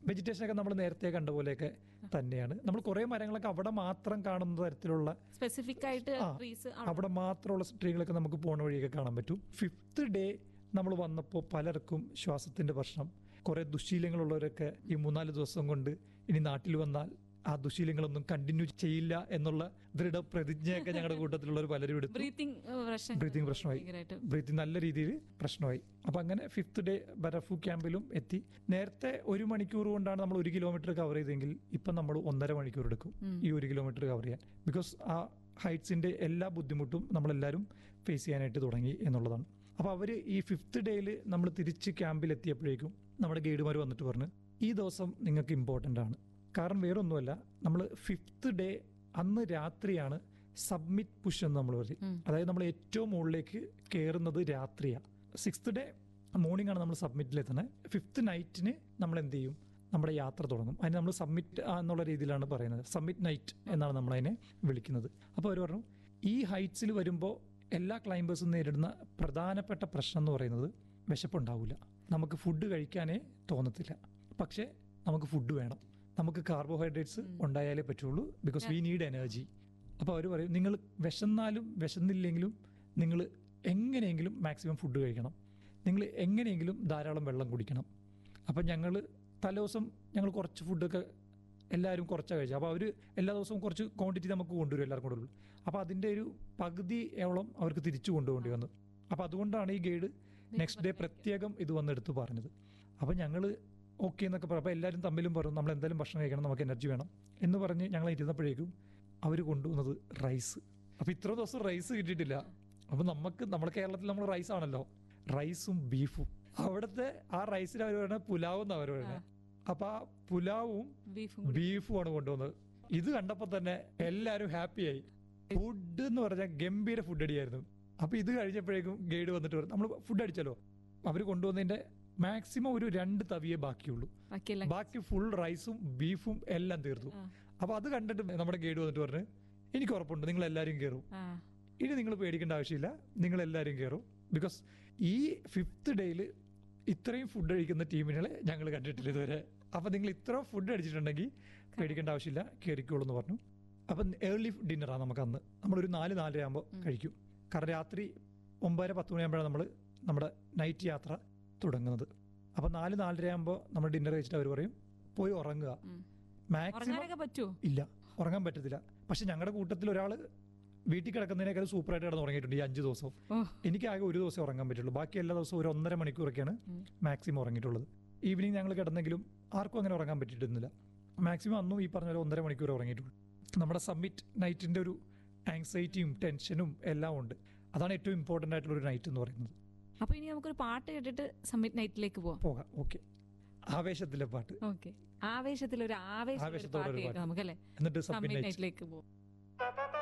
vegetation ഒക്കെ നമ്മൾ നേരത്തെ കണ്ട പോലെയൊക്കെ തന്നെയാണ് നമ്മൾ കുറെ മരങ്ങളൊക്കെ അവിടെ മാത്രം കാണുന്ന തരത്തിലുള്ള സ്പെസിഫിക് ആയിട്ട് ആ, ട്രീസ് അവിടെ മാത്രമുള്ള ട്രീകളൊക്കെ നമുക്ക് പോണ വഴിയൊക്കെ കാണാൻ പറ്റും ഫിഫ്ത്ത് ഡേ നമ്മൾ വന്നപ്പോൾ പലർക്കും ശ്വാസത്തിന്റെ പ്രശ്നം കുറെ ദുശീലങ്ങളുള്ളവരൊക്കെ ഈ മൂന്നാല് ദിവസം കൊണ്ട് ഇനി നാട്ടിൽ വന്നാൽ ആ ദുശീലങ്ങളൊന്നും കണ്ടിന്യൂ ചെയ്യില്ല എന്നുള്ള ദൃഢപ്രതിജ്ഞയൊക്കെ ഞങ്ങളുടെ കൂട്ടത്തിലുള്ളവർ പലരും എടുത്തു ബ്രീത്തിങ് പ്രശ്നം ബ്രീത്തിങ് പ്രശ്നമായി ഭയങ്കരമായിട്ട് ബ്രീത്തിങ് നല്ല രീതിയിൽ പ്രശ്നമായി അപ്പൊ അങ്ങനെ ഫിഫ്ത്ത് ഡേ ബരഫു ക്യാമ്പിലും എത്തി നേരത്തെ ഒരു മണിക്കൂർ കൊണ്ടാണ് നമ്മൾ ഒരു കിലോമീറ്റർ കവർ ചെയ്തെങ്കിൽ ഇപ്പം നമ്മൾ ഒന്നര മണിക്കൂർ എടുക്കും ഈ ഒരു കിലോമീറ്റർ കവർ ചെയ്യാൻ ബിക്കോസ് ആ ഹൈറ്റ്സിന്റെ എല്ലാ ബുദ്ധിമുട്ടും നമ്മളെല്ലാവരും ഫേസ് ചെയ്യാനായിട്ട് തുടങ്ങി എന്നുള്ളതാണ് അപ്പോൾ അവർ ഈ ഫിഫ്ത്ത് ഡേയിൽ നമ്മൾ തിരിച്ച് ക്യാമ്പിൽ എത്തിയപ്പോഴേക്കും നമ്മുടെ ഗൈഡുമാർ വന്നിട്ട് പറഞ്ഞു ഈ ദിവസം നിങ്ങൾക്ക് ഇമ്പോർട്ടൻ്റ് ആണ് കാരണം വേറൊന്നുമല്ല നമ്മൾ ഫിഫ്ത്ത് ഡേ അന്ന് രാത്രിയാണ് സബ്മിറ്റ് പുഷ് എന്ന് നമ്മൾ പറയും അതായത് നമ്മൾ ഏറ്റവും മുകളിലേക്ക് കയറുന്നത് രാത്രിയാണ് സിക്സ്ത് ഡേ മോർണിംഗ് ആണ് നമ്മൾ സബ്മിറ്റിലെത്തുന്നത് ഫിഫ്ത്ത് നൈറ്റിന് നമ്മൾ എന്ത് ചെയ്യും നമ്മുടെ യാത്ര തുടങ്ങും അതിന് നമ്മൾ സബ്മിറ്റ് എന്നുള്ള രീതിയിലാണ് പറയുന്നത് സബ്മിറ്റ് നൈറ്റ് എന്നാണ് നമ്മൾ അതിനെ വിളിക്കുന്നത് അപ്പോൾ അവർ പറഞ്ഞു ഈ ഹൈറ്റ്സിൽ വരുമ്പോൾ എല്ലാ ക്ലൈംബേഴ്സും നേരിടുന്ന പ്രധാനപ്പെട്ട പ്രശ്നം എന്ന് പറയുന്നത് വിശപ്പുണ്ടാവില്ല നമുക്ക് ഫുഡ് കഴിക്കാനേ തോന്നത്തില്ല പക്ഷേ നമുക്ക് ഫുഡ് വേണം നമുക്ക് കാർബോഹൈഡ്രേറ്റ്സ് ഉണ്ടായാലേ പറ്റുള്ളൂ ബിക്കോസ് വി നീഡ് എനർജി അപ്പോൾ അവർ പറയും നിങ്ങൾ വിശന്നാലും വിശന്നില്ലെങ്കിലും നിങ്ങൾ എങ്ങനെയെങ്കിലും മാക്സിമം ഫുഡ് കഴിക്കണം നിങ്ങൾ എങ്ങനെയെങ്കിലും ധാരാളം വെള്ളം കുടിക്കണം അപ്പം ഞങ്ങൾ തലേദിവസം ഞങ്ങൾ കുറച്ച് ഫുഡൊക്കെ എല്ലാവരും കുറച്ചാണ് കഴിച്ചത് അപ്പോൾ അവർ എല്ലാ ദിവസവും കുറച്ച് ക്വാണ്ടിറ്റി നമുക്ക് കൊണ്ടുവരും എല്ലാവർക്കും കൊണ്ടുവരും അപ്പോൾ അതിൻ്റെ ഒരു പകുതിയോളം അവർക്ക് തിരിച്ചു കൊണ്ടുപോകേണ്ടി വന്നു അപ്പോൾ അതുകൊണ്ടാണ് ഈ ഗൈഡ് നെക്സ്റ്റ് ഡേ പ്രത്യേകം ഇത് വന്നെടുത്ത് പറഞ്ഞത് അപ്പോൾ ഞങ്ങൾ ഓക്കെ എന്നൊക്കെ പറഞ്ഞു അപ്പോൾ എല്ലാവരും തമ്മിലും പറഞ്ഞു നമ്മൾ എന്തായാലും ഭക്ഷണം കഴിക്കണം നമുക്ക് എനർജി വേണം എന്ന് പറഞ്ഞ് ഞങ്ങൾ ഇരുന്നപ്പോഴേക്കും അവർ കൊണ്ടുവന്നത് റൈസ് അപ്പോൾ ഇത്ര ദിവസം റൈസ് കിട്ടിയിട്ടില്ല അപ്പോൾ നമുക്ക് നമ്മുടെ കേരളത്തിൽ നമ്മൾ റൈസ് ആണല്ലോ റൈസും ബീഫും അവിടുത്തെ ആ റൈസിന് അവർ പറയുന്നത് പുലാവ് എന്നാണ് അവർ പറയുന്നത് അപ്പൊ ആ പുലാവും ബീഫും ബീഫുമാണ് കൊണ്ടുവന്നത് ഇത് കണ്ടപ്പോൾ തന്നെ എല്ലാവരും ഹാപ്പിയായി ഫുഡ് എന്ന് പറഞ്ഞാൽ ഗംഭീര ഫുഡ് അടിയായിരുന്നു അപ്പൊ ഇത് കഴിഞ്ഞപ്പോഴേക്കും ഗൈഡ് വന്നിട്ട് പറഞ്ഞു നമ്മൾ ഫുഡ് അടിച്ചല്ലോ അവർ കൊണ്ടുവന്നതിന്റെ മാക്സിമം ഒരു രണ്ട് തവിയേ ബാക്കിയുള്ളൂ ബാക്കിയെല്ലാം ബാക്കി ഫുൾ റൈസും ബീഫും എല്ലാം തീർന്നു അപ്പൊ അത് കണ്ടിട്ട് നമ്മുടെ ഗൈഡ് വന്നിട്ട് പറഞ്ഞു എനിക്ക് ഉറപ്പുണ്ട് നിങ്ങൾ എല്ലാവരും കയറും ആ ഇനി നിങ്ങൾ പേടിക്കേണ്ട ആവശ്യമില്ല നിങ്ങൾ എല്ലാവരും കയറും ബിക്കോസ് ഈ ഫിഫ്ത്ത് ഡേയിൽ ഇത്രയും ഫുഡ് കഴിക്കുന്ന ടീമിനെ ഞങ്ങൾ കണ്ടിട്ടില്ല ഇതുവരെ അപ്പൊ നിങ്ങൾ ഇത്ര ഫുഡ് അടിച്ചിട്ടുണ്ടെങ്കിൽ പേടിക്കേണ്ട ആവശ്യമില്ല കയറിക്കോളൂ എന്ന് പറഞ്ഞു അപ്പം ഏർലി ഡിന്നറാണ് നമുക്ക് അന്ന് നമ്മളൊരു നാല് നാലര ആകുമ്പോൾ കഴിക്കും കാരണം രാത്രി ഒമ്പതര പത്ത് മണിയാകുമ്പോഴാണ് നമ്മൾ നമ്മുടെ നൈറ്റ് യാത്ര തുടങ്ങുന്നത് അപ്പൊ നാല് നാലര ആകുമ്പോൾ നമ്മൾ ഡിന്നർ കഴിച്ചിട്ട് അവർ പറയും പോയി ഉറങ്ങുക മാക്സിമം ഉറങ്ങാനൊക്കെ പറ്റുമോ ഇല്ല ഉറങ്ങാൻ പറ്റത്തില്ല പക്ഷെ ഞങ്ങളുടെ കൂട്ടത്തിൽ ഒരാൾ വീട്ടിൽ കിടക്കുന്നതിനേക്കാൾ സൂപ്പറായിട്ട് കിടന്ന് ഉറങ്ങിയിട്ടുണ്ട് ഈ അഞ്ച് ദിവസം ഓ എനിക്ക് ആകെ ഒരു ദിവസം ഉറങ്ങാൻ പറ്റുള്ളൂ ബാക്കി എല്ലാ ദിവസവും ഒരു ഒന്നര മണിക്കൂറൊക്കെയാണ് മാക്സിമം ഉറങ്ങിയിട്ടുള്ളത് ഈവനിങ് ഞങ്ങൾ കിടന്നെങ്കിലും ആർക്കും അങ്ങനെ ഉറങ്ങാൻ പറ്റിയിട്ടൊന്നുമില്ല മാക്സിമം അന്നും ഈ പറഞ്ഞ പോലെ ഒന്നര മണിക്കൂർ ഉറങ്ങിയിട്ടുള്ളൂ നമ്മുടെ സബ്മിറ്റ് നൈറ്റിന്റെ ഒരു ആങ്സൈറ്റിയും ടെൻഷനും എല്ലാം ഉണ്ട് അതാണ് ഏറ്റവും ഇമ്പോർട്ടൻ്റ് ആയിട്ടുള്ള ഒരു നൈറ്റ് എന്ന് പറയുന്നത് അപ്പൊ ഇനി നമുക്കൊരു പാട്ട് കേട്ടിട്ട് സമ്മിറ്റ് നൈറ്റിലേക്ക് പോവാം പോകാം ഓക്കെ ആവേശത്തിലെ പാട്ട് ഓക്കെ ആവേശത്തിൽ ഒരു ആവേശത്തിൽ ഒരു ആവേശത്തോടെ പാട്ട് ഒരു കേൾക്കാം നമുക്കല്ലേ എന്നിട്ട് സമ്മിറ്റ് സബ്മിറ്റ് നൈറ്റ് നൈറ്റിലേക്ക് പോവാം